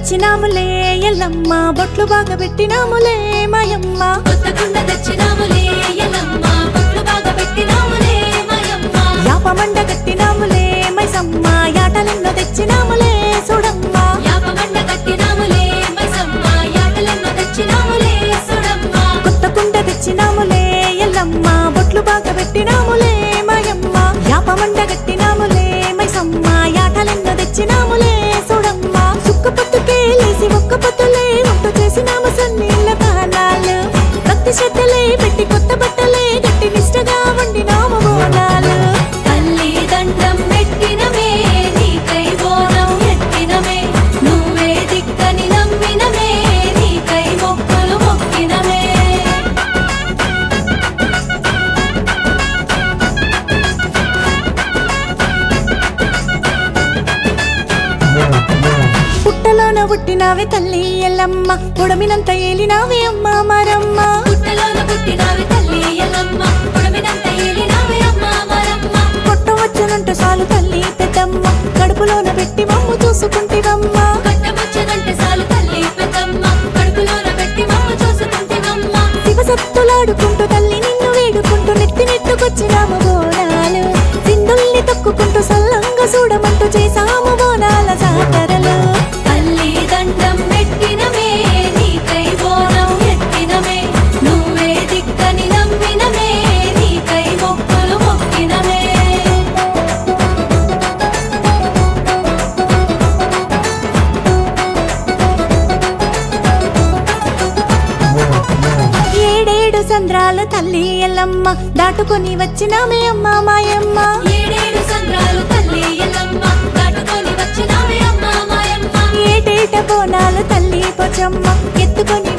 తెచ్చినాములే ఎల్లమ్మ బొట్లు బాగా పెట్టినాములే మాయమ్మ కొత్త కుండ తెచ్చినాములే ఎల్లమ్మ బొట్లు బాగా పెట్టినాములే మాయమ్మ యాపమండ కట్టినాములే మైసమ్మ యాటలెన్నో తెచ్చినాములే చూడమ్మ యాపమండ కట్టినాములే మైసమ్మ యాటలెన్నో తెచ్చినాములే సుడమ్మ కొత్త కుండ తెచ్చినాములే ఎల్లమ్మ బొట్లు బాగా పెట్టినాములే మాయమ్మ యాపమండ కట్టినాములే మైసమ్మ యాటలెన్నో తెచ్చినాములే చూడమ్మ సుక్క పట్టుకేలేసి ఒక్క పట్టులే వంట చేసినాము సన్నీళ్ళ తాళాలు భక్తి శ్రద్ధలే పెట్టి కొత్త బట్టలే గట్టి నిష్టగా వండినాము బోనాలు తల్లి దండం పెట్టినమే నీకై బోనం ఎత్తినమే నువ్వే దిక్కని నమ్మినమే నీకై మొక్కులు మొక్కినమే పుట్టలోన పుట్టినావే తల్లి ఎల్లమ్మ ఉడమినంత ఏలినావే అమ్మ మరమ్మ పుట్టలోన పుట్టినావి తల్లి ఎల్లమ్మ పొడమినంత ఏలినావే అమ్మ మరమ్మ కొట్టవచ్చునంటూ చాలు తల్లి పెద్దమ్మ కడుపులోన పెట్టి మమ్ము చూసుకుంటివమ్మ కట్టముచ్చనంటే చాలు తల్లి పెద్దమ్మ కడుపులోన పెట్టి మమ్మ చూసుకుంటేవమ్మ శివసత్తులాడుకుంటూ తల్లి నిన్ను వేడుకుంటూ నెత్తి నెట్టుకొచ్చినాము బోనాలు సింధుల్ని తొక్కుకుంటూ సల్లంగా చూడమంటూ చేసాము బోనాల జాతరలు తల్లి దండం పెట్టినమే నీకై బోనం ఎత్తినమే నువ్వే దిక్కని నమ్మినమే నీకై మొక్కులు మొక్కినమే ఏడేడు సంద్రాలు తల్లి ఎల్లమ్మ దాటుకొని వచ్చినామే అమ్మ మాయమ్మ ఏడేడు సంద్రాలు తల్లి ఎల్లమ్మ దాటుకొని వచ్చినావే అమ్మ మాయమ్మ ఏటేట బోనాలు తల్లి పొచమ్మ ఎత్తుకొని